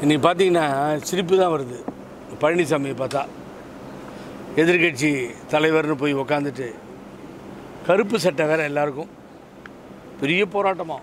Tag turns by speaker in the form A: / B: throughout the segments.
A: இன்னைக்கு பார்த்தீங்கன்னா சிரிப்பு தான் வருது பழனிசாமியை பார்த்தா எதிர்க்கட்சி தலைவர்னு போய் உக்காந்துட்டு கருப்பு சட்டை வேறு எல்லாருக்கும் பெரிய போராட்டமா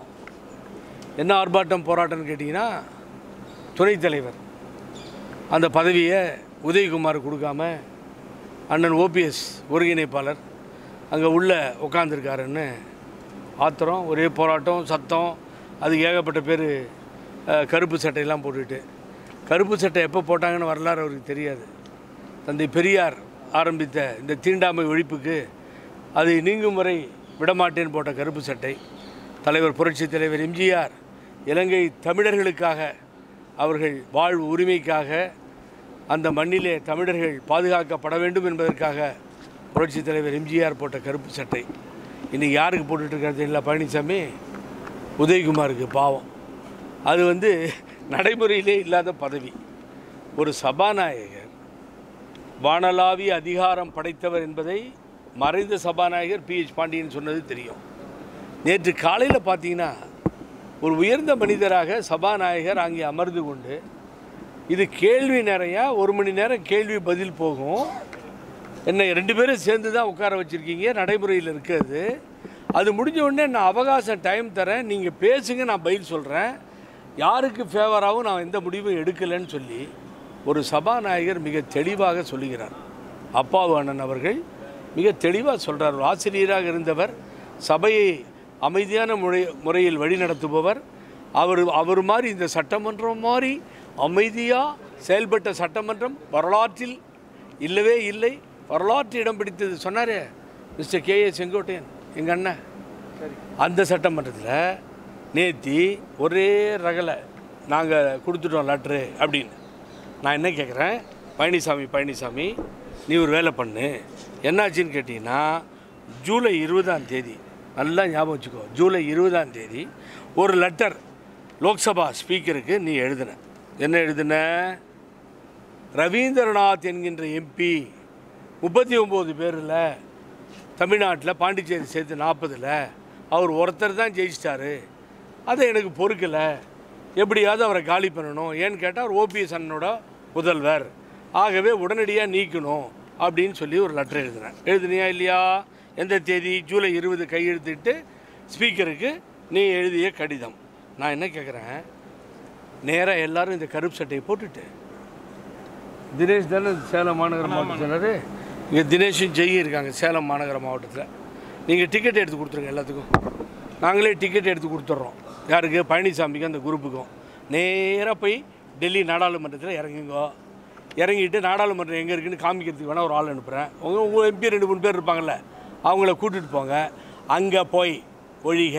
A: என்ன ஆர்ப்பாட்டம் போராட்டம்னு கேட்டிங்கன்னா துணைத் தலைவர் அந்த பதவியை உதயகுமார் கொடுக்காம அண்ணன் ஓபிஎஸ் ஒருங்கிணைப்பாளர் அங்கே உள்ள உட்காந்துருக்காருன்னு ஆத்திரம் ஒரே போராட்டம் சத்தம் அது ஏகப்பட்ட பேர் கருப்பு சட்டையெல்லாம் போட்டுட்டு கருப்பு சட்டை எப்போ போட்டாங்கன்னு வரலாறு அவருக்கு தெரியாது தந்தை பெரியார் ஆரம்பித்த இந்த தீண்டாமை ஒழிப்புக்கு அது நீங்கும் வரை விடமாட்டேன் போட்ட கருப்பு சட்டை தலைவர் புரட்சித் தலைவர் எம்ஜிஆர் இலங்கை தமிழர்களுக்காக அவர்கள் வாழ்வு உரிமைக்காக அந்த மண்ணிலே தமிழர்கள் பாதுகாக்கப்பட வேண்டும் என்பதற்காக புரட்சித் தலைவர் எம்ஜிஆர் போட்ட கருப்பு சட்டை இன்றைக்கி யாருக்கு போட்டுட்டு இருக்காரு இல்லை பழனிசாமி உதயகுமாருக்கு பாவம் அது வந்து நடைமுறையிலே இல்லாத பதவி ஒரு சபாநாயகர் வானளாவிய அதிகாரம் படைத்தவர் என்பதை மறைந்த சபாநாயகர் பிஹெச் பாண்டியன் சொன்னது தெரியும் நேற்று காலையில் பார்த்தீங்கன்னா ஒரு உயர்ந்த மனிதராக சபாநாயகர் அங்கே அமர்ந்து கொண்டு இது கேள்வி நிறையா ஒரு மணி நேரம் கேள்வி பதில் போகும் என்ன ரெண்டு பேரும் சேர்ந்து தான் உட்கார வச்சுருக்கீங்க நடைமுறையில் இருக்கிறது அது முடிஞ்ச உடனே நான் அவகாசம் டைம் தரேன் நீங்கள் பேசுங்க நான் பதில் சொல்கிறேன் யாருக்கு ஃபேவராகவும் நான் எந்த முடிவும் எடுக்கலைன்னு சொல்லி ஒரு சபாநாயகர் மிக தெளிவாக சொல்லுகிறார் அப்பாவு அண்ணன் அவர்கள் மிக தெளிவாக சொல்கிறார் ஒரு ஆசிரியராக இருந்தவர் சபையை அமைதியான முறை முறையில் வழிநடத்துபவர் அவர் அவர் மாதிரி இந்த சட்டமன்றம் மாதிரி அமைதியாக செயல்பட்ட சட்டமன்றம் வரலாற்றில் இல்லவே இல்லை வரலாற்று இடம் பிடித்தது சொன்னாரே மிஸ்டர் கே ஏ செங்கோட்டையன் எங்கள் அண்ணன் அந்த சட்டமன்றத்தில் நேத்தி ஒரே ரகலை நாங்கள் கொடுத்துட்டோம் லெட்ரு அப்படின்னு நான் என்ன கேட்குறேன் பழனிசாமி பழனிசாமி நீ ஒரு வேலை பண்ணு என்னாச்சுன்னு கேட்டிங்கன்னா ஜூலை இருபதாம் தேதி நல்லா ஞாபகம் வச்சுக்கோ ஜூலை இருபதாம் தேதி ஒரு லெட்டர் லோக்சபா ஸ்பீக்கருக்கு நீ எழுதின என்ன எழுதின ரவீந்திரநாத் என்கின்ற எம்பி முப்பத்தி ஒம்பது பேரில் தமிழ்நாட்டில் பாண்டிச்சேரி சேர்த்து நாற்பதில் அவர் ஒருத்தர் தான் ஜெயிச்சிட்டாரு அதை எனக்கு பொறுக்கலை எப்படியாவது அவரை காலி பண்ணணும் ஏன்னு கேட்டால் அவர் ஓபிஎஸ் அண்ணனோட முதல்வர் ஆகவே உடனடியாக நீக்கணும் அப்படின்னு சொல்லி ஒரு லெட்டர் எழுதினேன் எழுதுனியா இல்லையா எந்த தேதி ஜூலை இருபது கையெழுத்திட்டு ஸ்பீக்கருக்கு நீ எழுதிய கடிதம் நான் என்ன கேட்குறேன் நேராக எல்லாரும் இந்த கருப்பு சட்டையை போட்டுட்டு தினேஷ் தானே சேலம் மாநகர மாவட்ட சொன்னார் இங்கே தினேஷும் ஜெய் இருக்காங்க சேலம் மாநகர மாவட்டத்தில் நீங்கள் டிக்கெட் எடுத்து கொடுத்துருங்க எல்லாத்துக்கும் நாங்களே டிக்கெட் எடுத்து கொடுத்துட்றோம் யாருக்கு பழனிசாமிக்கு அந்த குரூப்புக்கும் நேராக போய் டெல்லி நாடாளுமன்றத்தில் இறங்குங்கோ இறங்கிட்டு நாடாளுமன்றம் எங்கே இருக்குன்னு காமிக்கிறதுக்கு வேணால் ஒரு ஆள் அனுப்புகிறேன் உங்கள் உங்கள் எம்பி ரெண்டு மூணு பேர் இருப்பாங்கல்ல அவங்கள கூட்டிகிட்டு போங்க அங்கே போய் ஒழிக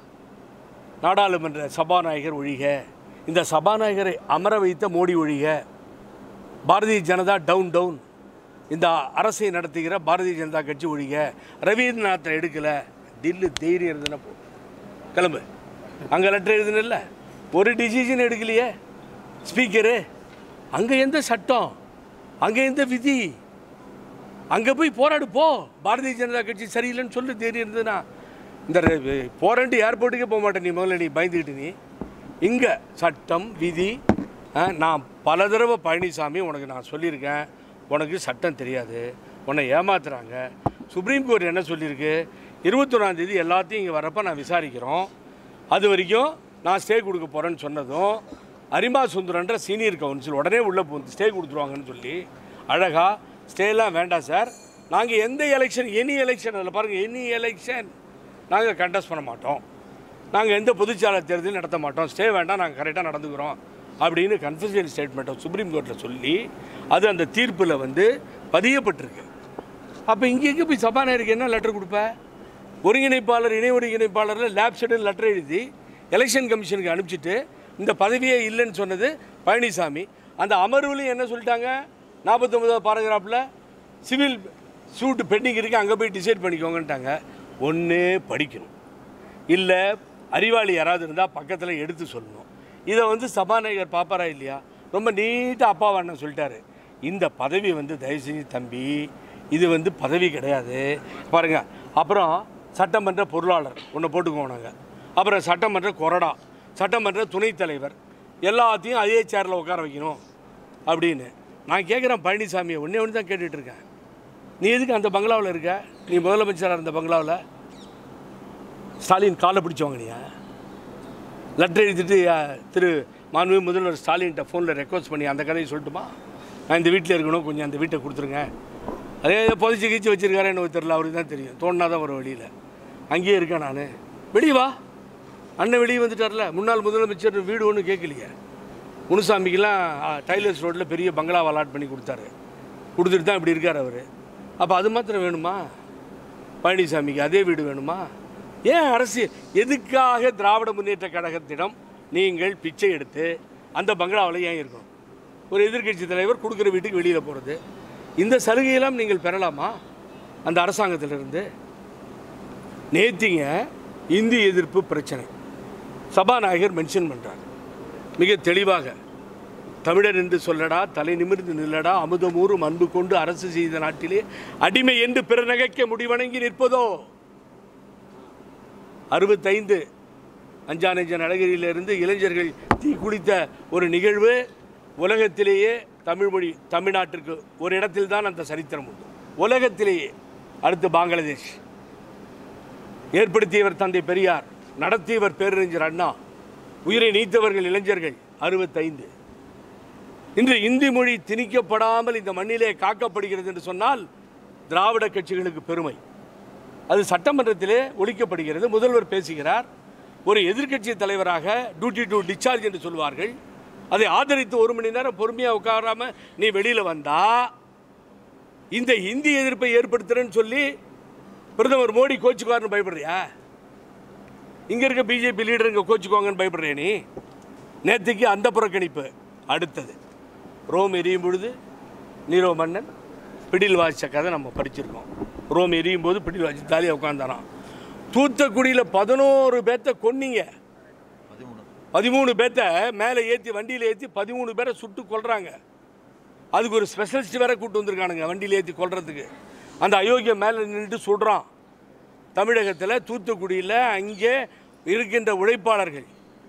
A: நாடாளுமன்ற சபாநாயகர் ஒழிக இந்த சபாநாயகரை அமர வைத்த மோடி ஒழிக பாரதிய ஜனதா டவுன் டவுன் இந்த அரசை நடத்துகிற பாரதிய ஜனதா கட்சி ஒழிக ரவீந்திரநாத்தை எடுக்கலை தில்லு தைரியம் இருந்ததுன்னா போ கிளம்பு அங்கே லெட்டர் எழுதுனில்ல ஒரு டிசிஷன் எடுக்கலையே ஸ்பீக்கரு அங்கே எந்த சட்டம் அங்கே எந்த விதி அங்கே போய் போராடு போ பாரதிய ஜனதா கட்சி சரியில்லைன்னு சொல்லு தைரியம் இருந்ததுன்னா இந்த ரெ- போராண்டு ஏர்போர்ட்டுக்கே போக மாட்டேன் நீ முதல்ல நீ பயந்துக்கிட்டு நீ இங்கே சட்டம் விதி ஆ, நான் பல தடவை பழனிசாமி உனக்கு நான் சொல்லியிருக்கேன் உனக்கு சட்டம் தெரியாது உன்னை ஏமாத்துறாங்க சுப்ரீம் கோர்ட் என்ன சொல்லியிருக்கு இருபத்தொன்னாந்தேதி எல்லாத்தையும் இங்கே வரப்போ நான் விசாரிக்கிறோம் அது வரைக்கும் நான் ஸ்டே கொடுக்க போகிறேன்னு சொன்னதும் அரிமா சுந்தரன்ற சீனியர் கவுன்சில் உடனே உள்ளே போந்து ஸ்டே கொடுத்துருவாங்கன்னு சொல்லி அழகா ஸ்டேலாம் வேண்டாம் சார் நாங்கள் எந்த எலெக்ஷன் எனி எலெக்ஷன் அதில் பாருங்கள் எனி எலெக்ஷன் நாங்கள் கண்டஸ்ட் பண்ண மாட்டோம் நாங்கள் எந்த பொதுச்சாலை தேர்தலும் நடத்த மாட்டோம் ஸ்டே வேண்டாம் நாங்கள் கரெக்டாக நடந்துக்கிறோம் அப்படின்னு கன்ஃபெஷன் ஸ்டேட்மெண்ட்டை சுப்ரீம் கோர்ட்டில் சொல்லி அது அந்த தீர்ப்பில் வந்து பதியப்பட்டிருக்கு அப்போ இங்கே எங்கே போய் சபாநாயகருக்கு என்ன லெட்டர் கொடுப்ப ஒருங்கிணைப்பாளர் இணை ஒருங்கிணைப்பாளரில் லேப் ஷெடியூல் லெட்டர் எழுதி எலெக்ஷன் கமிஷனுக்கு அனுப்பிச்சிட்டு இந்த பதவியே இல்லைன்னு சொன்னது பழனிசாமி அந்த அமர்வுலையும் என்ன சொல்லிட்டாங்க நாற்பத்தொம்பதாவது பாராகிராஃபில் சிவில் சூட்டு பெண்டிங் இருக்குது அங்கே போய் டிசைட் பண்ணிக்கோங்கன்ட்டாங்க ஒன்று படிக்கணும் இல்லை அறிவாளி யாராவது இருந்தால் பக்கத்தில் எடுத்து சொல்லணும் இதை வந்து சபாநாயகர் பாப்பாரா இல்லையா ரொம்ப நீட்டாக அப்பா அண்ணன் சொல்லிட்டாரு இந்த பதவி வந்து தயவு செஞ்சு தம்பி இது வந்து பதவி கிடையாது பாருங்க அப்புறம் சட்டமன்ற பொருளாளர் ஒன்று போட்டுக்குவோம் நாங்கள் அப்புறம் சட்டமன்ற கொறடா சட்டமன்ற துணைத் தலைவர் எல்லாத்தையும் அதே சேரில் உட்கார வைக்கணும் அப்படின்னு நான் கேட்குறேன் பழனிசாமியை ஒன்றே ஒன்று தான் கேட்டுட்டு இருக்கேன் நீ எதுக்கு அந்த பங்களாவில் இருக்க நீ முதலமைச்சராக இருந்த பங்களாவில் ஸ்டாலின் காலை பிடிச்சி வாங்கினியா லெட்டர் எழுதிட்டு அஹ், திரு மாண்புமிகு முதல்வர் ஸ்டாலின்கிட்ட ஃபோனில் ரெக்வஸ்ட் பண்ணி அந்த கதையை சொல்லட்டுமா நான் இந்த வீட்டில் இருக்கணும் கொஞ்சம் அந்த வீட்டை கொடுத்துருங்க அதே புதைச்சி கீச்சு வச்சிருக்காரு எனக்கு தெரியல அவருக்கு தான் தெரியும் தோணுனா தான் வரும் வெளியில் அங்கேயே இருக்கேன் நான் வெளியே வா அண்ணன் வெளியே வந்துட்டார்ல முன்னாள் முதலமைச்சர் வீடு ஒன்றும் கேட்கலையே முனுசாமிக்கெல்லாம் அஹ், டைலர்ஸ் ரோட்டில் பெரிய பங்களா அலாட் பண்ணி கொடுத்தாரு கொடுத்துட்டு தான் இப்படி இருக்கார் அவர் அப்போ அது மாத்திரம் வேணுமா பழனிசாமிக்கு அதே வீடு வேணுமா ஏன் அரசு எதுக்காக திராவிட முன்னேற்ற கழகத்திடம் நீங்கள் பிச்சை எடுத்து அந்த பங்களாவில் ஏன் இருக்கணும் ஒரு எதிர்க்கட்சி தலைவர் கொடுக்குற வீட்டுக்கு வெளியில் போகிறது இந்த சலுகையெல்லாம் நீங்கள் பெறலாமா அந்த அரசாங்கத்திலிருந்து நேத்திங்க இந்தி எதிர்ப்பு பிரச்சனை சபாநாயகர் மென்ஷன் பண்ணுறார் மிக தெளிவாக தமிழர் என்று சொல்லடா தலை நிமிர்ந்து நில்லடா அமுதமூறும் அன்பு கொண்டு அரசு செய்த நாட்டிலே அடிமை என்று பிற நகைக்க முடிவணங்கி நிற்பதோ அறுபத்தைந்து அஞ்சானஞ்ச நலகிரியிலிருந்து இளைஞர்கள் தீ குளித்த ஒரு நிகழ்வு உலகத்திலேயே தமிழ்மொழி தமிழ்நாட்டிற்கு ஒரு இடத்தில் தான் அந்த சரித்திரம் உண்டு உலகத்திலேயே அடுத்து பங்களாதேஷ் ஏற்படுத்தியவர் தந்தை பெரியார் நடத்தியவர் பேரறிஞர் அண்ணா உயிரை நீத்தவர்கள் இளைஞர்கள் அறுபத்தைந்து இன்று இந்தி மொழி திணிக்கப்படாமல் இந்த மண்ணிலே காக்கப்படுகிறது என்று சொன்னால் திராவிட கட்சிகளுக்கு பெருமை அது சட்டமன்றத்திலே ஒழிக்கப்படுகிறது முதல்வர் பேசுகிறார் ஒரு எதிர்க்கட்சி தலைவராக டியூட்டி டு டிஸ்சார்ஜ் என்று சொல்வார்கள் அதை ஆதரித்து ஒரு மணி நேரம் பொறுமையாக உட்காராம நீ வெளியில் வந்தா இந்த இந்தி எதிர்ப்பை ஏற்படுத்துறேன்னு சொல்லி பிரதமர் மோடி கோச்சுக்குவார்னு பயப்படுறியா இங்கே இருக்க பிஜேபி லீடர் இங்கே கோச்சுக்குவாங்கன்னு பயப்படுறியா நீ நேற்றுக்கு அந்த புறக்கணிப்பு அடுத்தது ரோம் எரியும் பொழுது நீரோ மன்னன் பிடில் வாசித்த கதை நம்ம படிச்சிருக்கோம் ரோம் எரியும் போது பிடில் வாசி தாலியாக உட்காந்தாராம் தூத்துக்குடியில் பதினோரு பேர்த்த கொன்னீங்க பதிமூணு பேர்த்த மேலே ஏற்றி வண்டியில் ஏற்றி பதிமூணு பேரை சுட்டு கொல்றாங்க அதுக்கு ஒரு ஸ்பெஷலிஸ்ட் வேற கூட்டு வந்திருக்கானுங்க வண்டியில் ஏற்றி கொல்றதுக்கு அந்த அயோக்கியம் மேலே நின்றுட்டு சுடுறான் தமிழகத்தில் தூத்துக்குடியில் அங்கே இருக்கின்ற உழைப்பாளர்கள்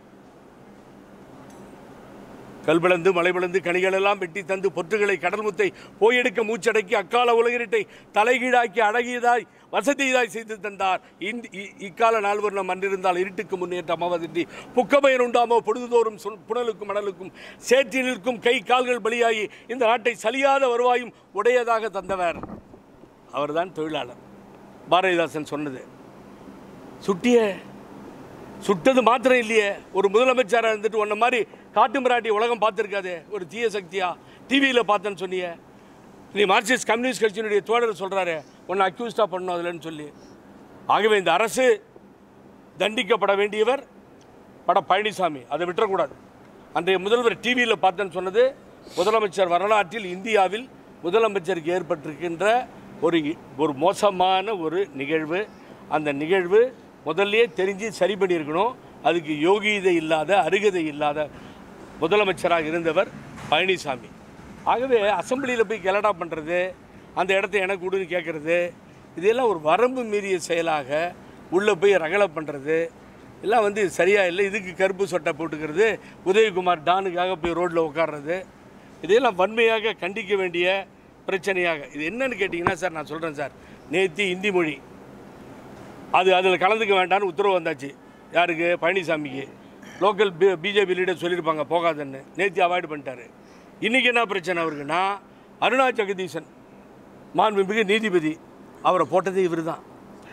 A: கல்பிளந்து மலைபிளந்து கனிகள் எல்லாம் வெட்டி தந்து பொற்றுகளை கடல் முத்தை போயெடுக்க மூச்சடக்கி அக்கால உலகிருட்டை தலைகீழாக்கி அழகியதாய் வசதியதாய் செய்து தந்தார் இந்த இ- இக்கால நால்வர் மன்றிருந்தால் இருட்டுக்கு முன்னேற்றம் அவதின்றி புக்கபயன் உண்டாமோ பொழுதுதோறும் சொல் புனலுக்கும் மணலுக்கும் சேற்றினிற்கும் கை கால்கள் பலியாகி இந்த நாட்டை சலியாத வருவாயும் உடையதாக தந்தவர் அவர்தான் தொழிலாளர் பாரதிதாசன் சொன்னது சுட்டிய சுட்டது மாத்திரம் இல்லையே ஒரு முதலமைச்சராக இருந்துட்டு உன்ன மாதிரி காட்டு மிராட்டி உலகம் பார்த்துருக்காதே ஒரு தீய சக்தியா டிவியில் பார்த்தேன்னு சொன்னியே நீ மார்க்சிஸ்ட் கம்யூனிஸ்ட் கட்சியினுடைய தோழர் சொல்கிறாரு உன்னை அக்யூஸ்டாக பண்ணணும் அதுலன்னு சொல்லி ஆகவே இந்த அரசு தண்டிக்கப்பட வேண்டியவர் பட பழனிசாமி அதை விட்டுறக்கூடாது அன்றைய முதல்வர் டிவியில் பார்த்தேன்னு சொன்னது முதலமைச்சர் வரலாற்றில் இந்தியாவில் முதலமைச்சருக்கு ஏற்பட்டிருக்கின்ற ஒரு ஒரு மோசமான ஒரு நிகழ்வு அந்த நிகழ்வு முதல்லயே தெரிஞ்சு சரி பண்ணியிருக்கணும் அதுக்கு யோகியதை இல்லாத அருகதை இல்லாத முதலமைச்சராக இருந்தவர் பழனிசாமி ஆகவே அசெம்பிளியில் போய் கலடா பண்ணுறது அந்த இடத்த எனக்கு விடுன்னு கேட்குறது இதெல்லாம் ஒரு வரம்பு மீறிய செயலாக உள்ளே போய் ரகலை பண்ணுறது எல்லாம் வந்து சரியாக இல்லை இதுக்கு கருப்பு சொட்டை போட்டுக்கிறது உதயகுமார் டானுக்காக போய் ரோட்டில் உட்கார்றது இதையெல்லாம் வன்மையாக கண்டிக்க வேண்டிய பிரச்சனையாக இது என்னன்னு கேட்டிங்கன்னா சார் நான் சொல்கிறேன் சார் நேத்தி இந்தி மொழி அது அதில் கலந்துக்க வேண்டாம்னு உத்தரவு வந்தாச்சு யாருக்கு பழனிசாமிக்கு லோக்கல் பி பிஜேபி லீடர் சொல்லியிருப்பாங்க போகாதன்னு நேத்தி அவாய்டு பண்ணிட்டாரு இன்றைக்கி என்ன பிரச்சனை அவருக்குன்னா அருணா ஜெகதீசன் மாண்புமிகு நீதிபதி அவரை போட்டது இவர் தான்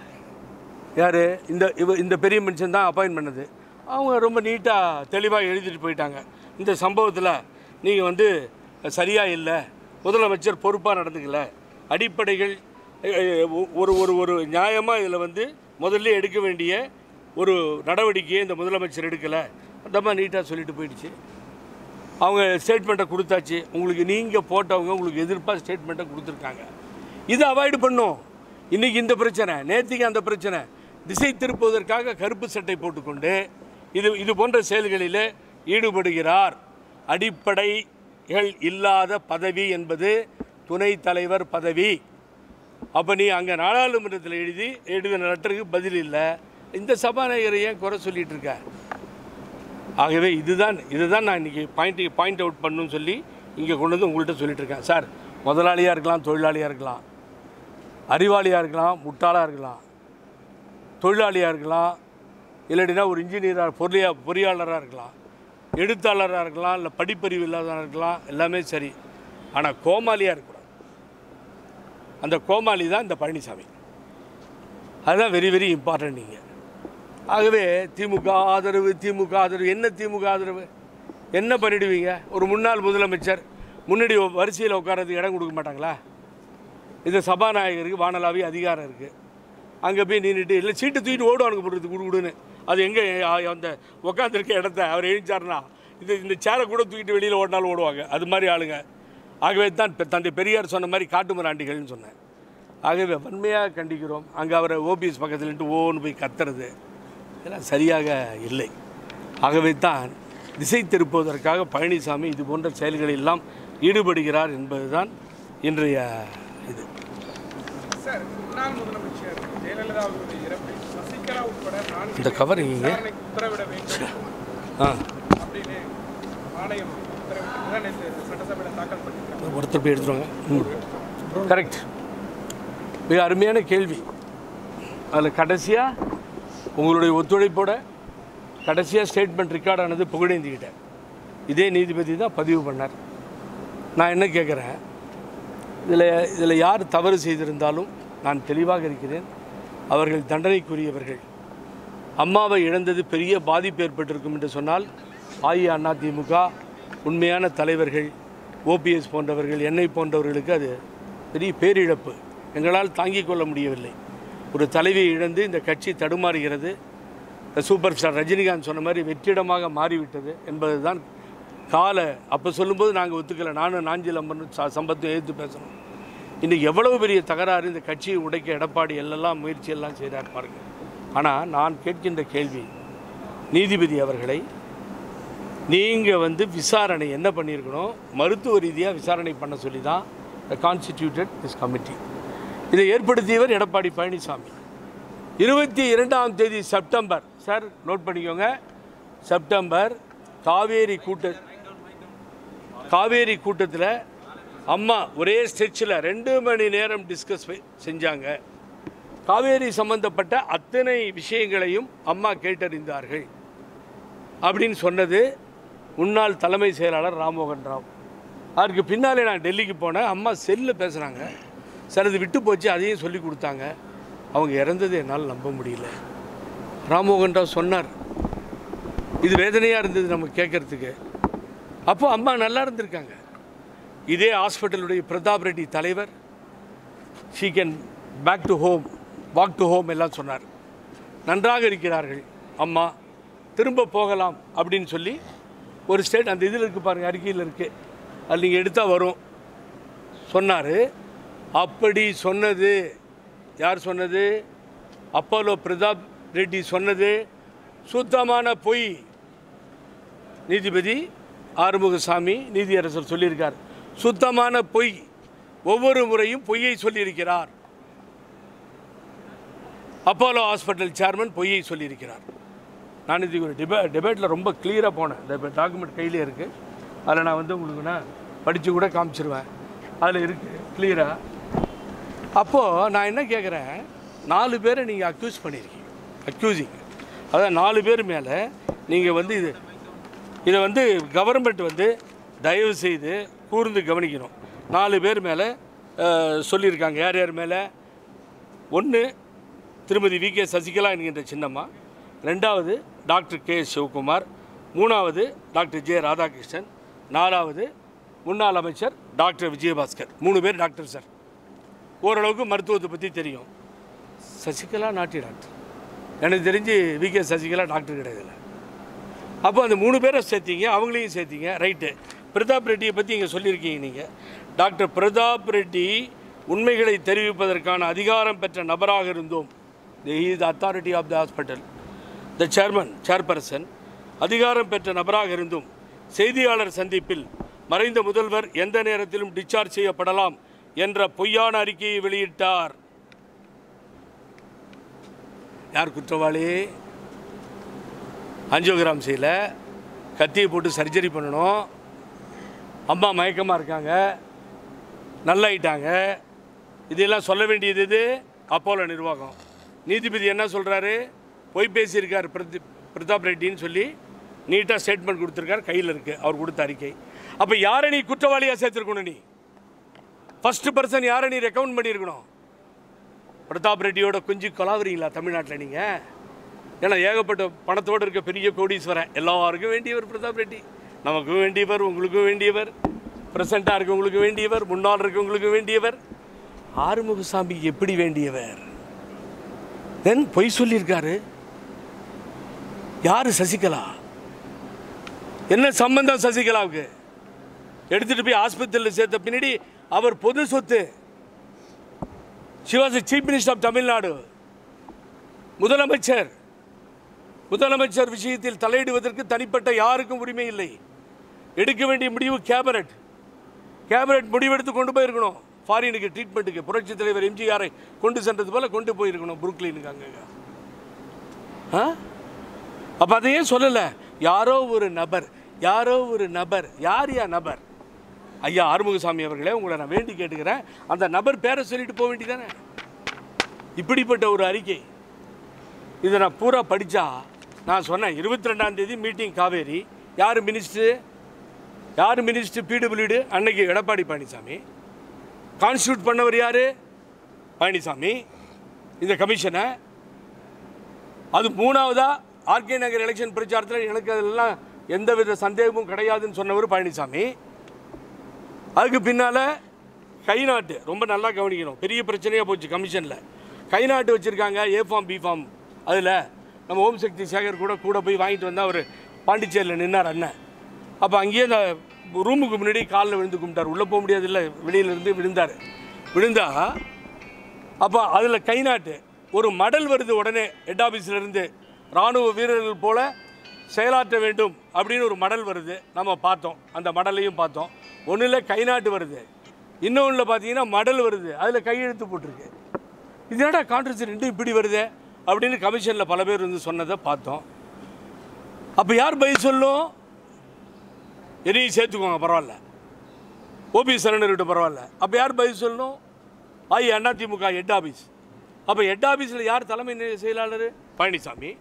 A: யார் இந்த இவ இந்த பெரிய மனுஷன் தான் அப்பாயின் பண்ணது அவங்க ரொம்ப நீட்டாக தெளிவாக எழுதிட்டு போயிட்டாங்க இந்த சம்பவத்தில் நீங்கள் வந்து சரியாக இல்லை முதலமைச்சர் பொறுப்பாக நடந்துக்கல அடிப்படைகள் அஹ், ஒ- ஒரு ஒரு ஒரு நியாயமாக இதில் வந்து முதல்ல எடுக்க வேண்டிய ஒரு நடவடிக்கையை இந்த முதலமைச்சர் எடுக்கலை அந்த மாதிரி நீட்டாக சொல்லிட்டு போயிடுச்சு அவங்க ஸ்டேட்மெண்ட்டை கொடுத்தாச்சு உங்களுக்கு நீங்கள் போட்டவங்க உங்களுக்கு எதிர்ப்பாக ஸ்டேட்மெண்ட்டை கொடுத்துருக்காங்க இதை அவாய்டு பண்ணும் இன்றைக்கி இந்த பிரச்சனை நேற்றுக்கு அந்த பிரச்சனை திசை திருப்புவதற்காக கருப்பு சட்டை போட்டுக்கொண்டு இது இது போன்ற செயல்களில் ஈடுபடுகிறார் அடிப்படைகள் இல்லாத பதவி என்பது துணைத் தலைவர் பதவி அப்போ நீ அங்கே நாடாளுமன்றத்தில் எழுதி எழுதின லெட்டருக்கு பதில் இல்லை இந்த சபாநாயகரை ஏன் குறை சொல்லிட்டு இருக்க ஆகவே இதுதான் இதுதான் நான் இன்றைக்கி பாயிண்ட் பாயிண்ட் அவுட் பண்ணணும்னு சொல்லி இங்கே கொண்டு வந்து உங்கள்கிட்ட சொல்லிட்டு இருக்கேன் சார் முதலாளியாக இருக்கலாம் தொழிலாளியாக இருக்கலாம் அறிவாளியாக இருக்கலாம் முட்டாளாக இருக்கலாம் தொழிலாளியாக இருக்கலாம் இல்லாட்டினா ஒரு இன்ஜினியராக பொறியா பொறியாளராக இருக்கலாம் எழுத்தாளராக இருக்கலாம் இல்லை படிப்பறிவு இல்லாதவராக இருக்கலாம் எல்லாமே சரி ஆனால் கோமாளியாக இருக்கக்கூடாது அந்த கோமாளி தான் இந்த பழனிசாமி அதுதான் வெரி வெரி இம்பார்ட்டன்ட் நீங்கள் ஆகவே திமுக ஆதரவு திமுக ஆதரவு என்ன திமுக ஆதரவு என்ன பண்ணிடுவீங்க ஒரு முன்னாள் முதலமைச்சர் முன்னாடி வரிசையில் உட்காரதுக்கு இடம் கொடுக்க மாட்டாங்களா இது சபாநாயகருக்கு வானலாவி அதிகாரம் இருக்குது அங்கே போய் நின்றுட்டு இல்லை சீட்டு தூக்கிட்டு ஓடுவானுங்க போடுறது குடு குடுன்னு அது எங்கே அந்த உட்காந்துருக்க இடத்த அவர் எழுந்தாருன்னா இது இந்த சேரை கூட தூக்கிட்டு வெளியில் ஓடினாலும் ஓடுவாங்க அது மாதிரி ஆளுங்க ஆகவே தான் பெ- தந்தை பெரியார் சொன்ன மாதிரி காட்டுமராண்டிகள்னு சொன்னேன் ஆகவே வன்மையாக கண்டிக்கிறோம் அங்கே அவரை ஓபிஎஸ் பக்கத்தில் நின்று ஓன்னு போய் கத்துறது இதெல்லாம் சரியாக இல்லை ஆகவே தான் திசை திருப்புவதற்காக பழனிசாமி இது போன்ற செயல்களில் எல்லாம் ஈடுபடுகிறார் என்பதுதான் இன்றைய இது
B: சார் முன்னாள் முதலமைச்சர் ஜெயலலிதா அவர்களுடைய இறப்பை சசிகலா உட்பட நான்கு
A: இந்த கவர் இங்க
B: விசாரணைக்கு உத்தரவிட வேண்டும்
A: ஆ
B: அப்படின்னு ஆணையம் உத்தரவிட்டு நேற்று சட்டசபையில் தாக்கல் பண்ணியிருக்காங்க
A: ஒருத்தர் போய் எடுத்துருவாங்க ம் கரெக்ட் மிக அருமையான கேள்வி அதில் கடைசியாக உங்களுடைய ஒத்துழைப்போட கடைசியாக ஸ்டேட்மெண்ட் ரெக்கார்ட் ஆனது புகழேந்திக்கிட்ட இதே நீதிபதி தான் பதிவு பண்ணார் நான் என்ன கேட்குறேன் இதில் இதில் யார் தவறு செய்திருந்தாலும் நான் தெளிவாக இருக்கிறேன் அவர்கள் தண்டனைக்குரியவர்கள் அம்மாவை இழந்தது பெரிய பாதிப்பு ஏற்பட்டிருக்கும் என்று சொன்னால் அஇஅதிமுக உண்மையான தலைவர்கள் ஓபிஎஸ் போன்றவர்கள் என்னை போன்றவர்களுக்கு அது பெரிய பேரிழப்பு எங்களால் தாங்கிக் கொள்ள முடியவில்லை ஒரு தலைவியை இழந்து இந்த கட்சி தடுமாறுகிறது இந்த சூப்பர் ஸ்டார் ரஜினிகாந்த் சொன்ன மாதிரி வெற்றிடமாக மாறிவிட்டது என்பதுதான் கால அப்போ சொல்லும்போது நாங்கள் ஒத்துக்கலை நானும் நாஞ்சில் அம்மன் ச- சம்பத்தும் எதிர்த்து பேசணும் இன்றைக்கி எவ்வளவு பெரிய தகராறு இந்த கட்சியை உடைக்க எடப்பாடி எல்லாம் முயற்சி எல்லாம் செய்தார் பாருங்க ஆனால் நான் கேட்கின்ற கேள்வி நீதிபதி அவர்களை நீங்கள் வந்து விசாரணை என்ன பண்ணியிருக்கணும் மருத்துவ ரீதியாக விசாரணை பண்ண சொல்லி தான் கான்ஸ்டிடியூட்டட் திஸ் கமிட்டி இதை ஏற்படுத்தியவர் எடப்பாடி பழனிசாமி இருபத்தி இரண்டாம் தேதி செப்டம்பர் சார் நோட் பண்ணிக்கோங்க செப்டம்பர் காவேரி கூட்ட காவேரி கூட்டத்தில் அம்மா ஒரே ஸ்ட்ரெச்சில் ரெண்டு மணி நேரம் டிஸ்கஸ் செஞ்சாங்க காவேரி சம்பந்தப்பட்ட அத்தனை விஷயங்களையும் அம்மா கேட்டறிந்தார்கள் அப்படின்னு சொன்னது முன்னாள் தலைமை செயலாளர் ராம்மோகன் ராவ் அதற்கு பின்னாலே நான் டெல்லிக்கு போனேன் அம்மா செல்லில் பேசுகிறாங்க சிலது விட்டு போச்சு அதையும் சொல்லி கொடுத்தாங்க அவங்க இறந்தது என்னால் நம்ப முடியல ராம்மோகன் ராவ் சொன்னார் இது வேதனையாக இருந்தது நம்ம கேட்குறதுக்கு அப்போ அம்மா நல்லா இருந்திருக்காங்க இதே ஹாஸ்பிட்டலுடைய பிரதாப் ரெட்டி தலைவர் she can back to home walk to home எல்லாம் சொன்னார் நன்றாக இருக்கிறார்கள் அம்மா திரும்ப போகலாம் அப்படின்னு சொல்லி ஒரு ஸ்டேட் அந்த இதில் இருக்குது பாருங்கள் அறிக்கையில் இருக்குது அது நீங்கள் எடுத்தால் வரும் சொன்னார் அப்படி சொன்னது யார் சொன்னது அப்போலோ பிரதாப் ரெட்டி சொன்னது சுத்தமான பொய் நீதிபதி ஆறுமுகசாமி நீதியரசர் சொல்லியிருக்கார் சுத்தமான பொய் ஒவ்வொரு முறையும் பொய்யை சொல்லியிருக்கிறார் அப்போலோ ஹாஸ்பிட்டல் சேர்மன் பொய்யை சொல்லியிருக்கிறார் நான் இதுக்கு ஒரு டிபே டிபேட்டில் ரொம்ப கிளியராக போனேன் இந்த டாக்குமெண்ட் கையிலே இருக்குது அதில் நான் வந்து உங்களுக்கு நான் படித்து கூட காமிச்சிருவேன் அதில் இருக்குது கிளியராக அப்போது நான் என்ன கேட்குறேன் நாலு பேரை நீங்கள் அக்யூஸ் பண்ணியிருக்கீங்க அக்யூசிங் அதான் நாலு பேர் மேலே நீங்கள் வந்து இது இதை வந்து கவர்மெண்ட் வந்து தயவு செய்து கூர்ந்து கவனிக்கணும் நாலு பேர் மேலே அஹ், சொல்லியிருக்காங்க யார் யார் மேலே ஒன்று திருமதி வி கே சசிகலா என்கின்ற சின்னம்மா ரெண்டாவது டாக்டர் கே எஸ் சிவகுமார் மூணாவது டாக்டர் ஜே ராதாகிருஷ்ணன் நாலாவது முன்னாள் அமைச்சர் டாக்டர் விஜயபாஸ்கர் மூணு பேர் டாக்டர் சார் ஓரளவுக்கு மருத்துவத்தை பற்றி தெரியும் சசிகலா நாட்டி டாக்டர் எனக்கு தெரிஞ்சு வி கே சசிகலா டாக்டர் கிடையாது அப்போ அந்த மூணு பேரை சேர்த்தீங்க அவங்களையும் சேர்த்தீங்க ரைட்டு பிரதாப் ரெட்டியை பற்றி இங்கே சொல்லியிருக்கீங்க நீங்கள் டாக்டர் பிரதாப் ரெட்டி உண்மைகளை தெரிவிப்பதற்கான அதிகாரம் பெற்ற நபராக இருந்தோம் the is authority of the hospital the chairman chairperson அதிகாரம் பெற்ற நபராக இருந்தும் செய்தியாளர் சந்திப்பில் மறைந்த முதல்வர் எந்த நேரத்திலும் டிஸ்சார்ஜ் செய்யப்படலாம் என்ற பொய்யான அறிக்கையை வெளியிட்டார் யார் குற்றவாளி அஞ்சியோகிராம் செய்யல கத்தியை போட்டு சர்ஜரி பண்ணணும் அம்மா மயக்கமாக இருக்காங்க நல்லாயிட்டாங்க இதெல்லாம் சொல்ல வேண்டியது இது அப்போலோ நிர்வாகம் நீதிபதி என்ன சொல்கிறாரு பொய் பேசியிருக்கார் பிரதி பிரதாப் ரெட்டின்னு சொல்லி நீட்டாக ஸ்டேட்மெண்ட் கொடுத்துருக்காரு கையில் இருக்குது அவர் கொடுத்த அறிக்கை அப்போ யாரை நீ குற்றவாளியாக சேர்த்துருக்கணும் நீ ஃபஸ்ட்டு பர்சன் யாரை நீ ரெக்கமெண்ட் பண்ணியிருக்கணும் பிரதாப் ரெட்டியோட கொஞ்சம் கொலாவுறீங்களா தமிழ்நாட்டில் நீங்கள் ஏன்னா ஏகப்பட்ட பணத்தோடு இருக்க பெரிய கோடீஸ்வரன் எல்லாருக்கும் வேண்டியவர் பிரதாப் ரெட்டி நமக்கும் வேண்டியவர் உங்களுக்கும் வேண்டியவர் ப்ரெசண்ட்டாக இருக்கவங்களுக்கு வேண்டியவர் முன்னால் இருக்கவங்களுக்கு வேண்டியவர் ஆறுமுகசாமி எப்படி வேண்டியவர் தென் பொய் சொல்லியிருக்காரு யார் சசிகலா என்ன சம்பந்தம் சசிகலாவுக்கு எடுத்துட்டு போய் ஆஸ்பத்திரியில் சேர்த்த பின்னாடி அவர் பொது சொத்து சிவாஸ் சீஃப் மினிஸ்டர் ஆஃப் தமிழ்நாடு முதலமைச்சர் முதலமைச்சர் விஷயத்தில் தலையிடுவதற்கு தனிப்பட்ட யாருக்கும் உரிமை இல்லை எடுக்க வேண்டிய முடிவு கேபினட் கேபினட் முடிவெடுத்து கொண்டு போயிருக்கணும் ஃபாரினுக்கு ட்ரீட்மெண்ட்டுக்கு புரட்சி தலைவர் எம்ஜிஆரை கொண்டு சென்றது போல கொண்டு போயிருக்கணும் புருக்லினுக்கு அங்கங்க ஆ அப்போ அதையே சொல்லலை யாரோ ஒரு நபர் யாரோ ஒரு நபர் யார் யா நபர் ஐயா ஆறுமுகசாமி அவர்களே உங்களை நான் வேண்டி கேட்டுக்கிறேன் அந்த நபர் பேரை சொல்லிட்டு போக வேண்டியதானே இப்படிப்பட்ட ஒரு அறிக்கை இதை நான் பூரா படித்தா நான் சொன்னேன் இருபத்தி ரெண்டாம் தேதி மீட்டிங் காவேரி யார் மினிஸ்டர் யார் மினிஸ்டர் பிடபிள்யூடு அன்னைக்கு எடப்பாடி பழனிசாமி கான்ஸ்டியூட் பண்ணவர் யார் பழனிசாமி இந்த கமிஷனை அது மூணாவதா ஆர்கே நகர் எலெக்ஷன் பிரச்சாரத்தில் எனக்கு அதெல்லாம் எந்தவித சந்தேகமும் கிடையாதுன்னு சொன்னவர் பழனிசாமி அதுக்கு பின்னால் கை நாட்டு ரொம்ப நல்லா கவனிக்கணும் பெரிய பிரச்சனையாக போச்சு கமிஷனில் கை நாட்டு வச்சுருக்காங்க ஏ ஃபார்ம் பி ஃபார்ம் அதில் நம்ம ஓம் சக்தி சேகர் கூட கூட போய் வாங்கிட்டு வந்தால் அவர் பாண்டிச்சேரியில் நின்னார் அண்ணன் அப்போ அங்கேயே அந்த ரூமுக்கு முன்னாடி காலில் விழுந்து கும்பிட்டார் உள்ளே போக முடியாதுல்ல வெளியிலேருந்து விழுந்தார் விழுந்தா அப்போ அதில் கை நாட்டு ஒரு மடல் வருது உடனே ஹெட் ஆஃபீஸ்லேருந்து இராணுவ வீரர்கள் போல செயலாற்ற வேண்டும் அப்படின்னு ஒரு மடல் வருது நம்ம பார்த்தோம் அந்த மடலையும் பார்த்தோம் ஒன்றில் கை நாட்டு வருது இன்னொன்றில் பார்த்தீங்கன்னா மடல் வருது அதில் கையெழுத்து போட்டிருக்கு இது என்னடா கான்ட்ரவர்சி ரெண்டும் இப்படி வருதே அப்படின்னு கமிஷனில் பல பேர் வந்து சொன்னதை பார்த்தோம் அப்போ யார் பதில் சொல்லும் என்னையும் சேர்த்துக்கோங்க பரவாயில்ல ஓபி சரணர்கிட்ட பரவாயில்ல அப்போ யார் பதில் சொல்லணும் ஐ அதிமுக ஹெட் ஆஃபீஸ் அப்போ ஹெட் ஆஃபீஸில் யார் தலைமை நி- செயலாளர் பழனிசாமி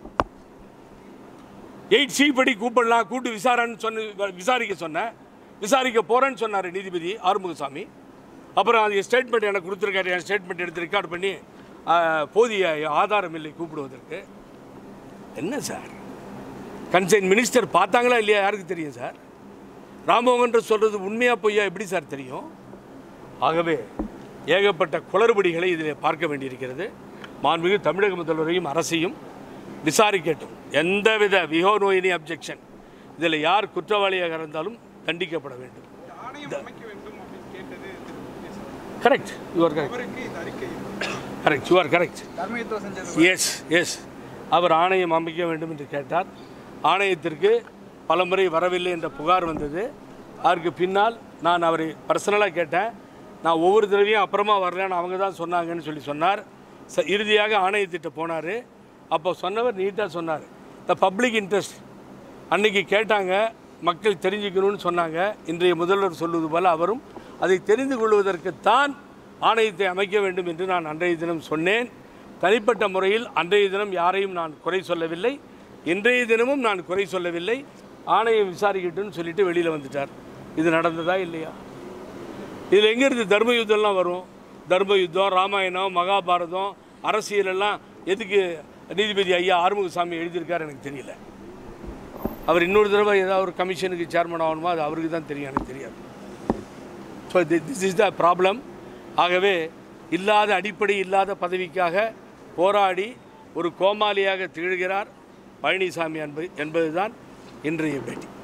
A: எயிட் சி படி கூப்பிடலாம் கூட்டு விசாரன்னு சொன்ன விசாரிக்க சொன்னேன் விசாரிக்க போகிறேன்னு சொன்னார் நீதிபதி ஆறுமுகசாமி அப்புறம் அது ஸ்டேட்மெண்ட் எனக்கு கொடுத்துருக்காரு என் ஸ்டேட்மெண்ட் எடுத்து ரெக்கார்ட் பண்ணி ஆ, போதிய ஆதாரம் இல்லை கூப்பிடுவதற்கு என்ன சார் கன்சைன் மினிஸ்டர் பார்த்தாங்களா இல்லையா யாருக்கு தெரியும் சார் ராமமோகன்ற சொல்கிறது உண்மையாக பொய்யா எப்படி சார் தெரியும் ஆகவே ஏகப்பட்ட குளறுபடிகளை இதில் பார்க்க வேண்டியிருக்கிறது மாண்புமிகு தமிழக முதல்வரையும் அரசையும் விசாரிக்கட்டும் எந்தவித விஹோ நோ எனி அப்ஜெக்ஷன் இதில் யார் குற்றவாளியாக இருந்தாலும் தண்டிக்கப்பட வேண்டும்
B: இந்த ஆணையம் அமைக்க வேண்டும் அப்படின்னு கேட்டது Thiru Murugesan.
A: Correct your correct
B: அவருக்கு இந்த அறிக்கை
A: கரெக்ட் யுவர் கரெக்ட்
C: தர்மயுத்தம் செஞ்சது
A: எஸ் எஸ் அவர் ஆணையம் அமைக்க வேண்டும் என்று கேட்டார் ஆணையத்திற்கு பலமுறை வரவில்லை என்ற புகார் வந்தது அதற்கு பின்னால் நான் அவரை பர்சனலாக கேட்டேன் நான் ஒவ்வொரு தடவையும் அப்புறமா வரலன்னு அவங்க தான் சொன்னாங்கன்னு சொல்லி சொன்னார் ச இறுதியாக ஆணையத்திட்ட போனார் அப்போ சொன்னவர் நீட்டாக சொன்னார் த பப்ளிக் இன்ட்ரெஸ்ட் அன்னைக்கு கேட்டாங்க மக்கள் தெரிஞ்சுக்கணும்னு சொன்னாங்க இன்றைய முதல்வர் சொல்வது போல அவரும் அதை தெரிந்து கொள்வதற்குத்தான் ஆணையத்தை அமைக்க வேண்டும் என்று நான் அன்றைய தினம் சொன்னேன் தனிப்பட்ட முறையில் அன்றைய தினம் யாரையும் நான் குறை சொல்லவில்லை இன்றைய தினமும் நான் குறை சொல்லவில்லை ஆணையம் விசாரிக்கட்டும்னு சொல்லிட்டு வெளியில் வந்துட்டார் இது நடந்ததா இல்லையா இதில் எங்கேருந்து தர்ம யுத்தம்லாம் வரும் தர்ம யுத்தம் ராமாயணம் மகாபாரதம் அரசியல் எல்லாம் எதுக்கு நீதிபதி ஐயா ஆறுமுகசாமி எழுதியிருக்காரு எனக்கு தெரியல அவர் இன்னொரு தடவை ஏதாவது ஒரு கமிஷனுக்கு சேர்மன் ஆகணுமோ அது அவருக்கு தான் தெரியும் எனக்கு தெரியாது so this is the problem ஆகவே இல்லாத அடிப்படை இல்லாத பதவிக்காக போராடி ஒரு கோமாளியாக திகழ்கிறார் பழனிசாமி என்பது என்பதுதான் இன்றைய பேட்டி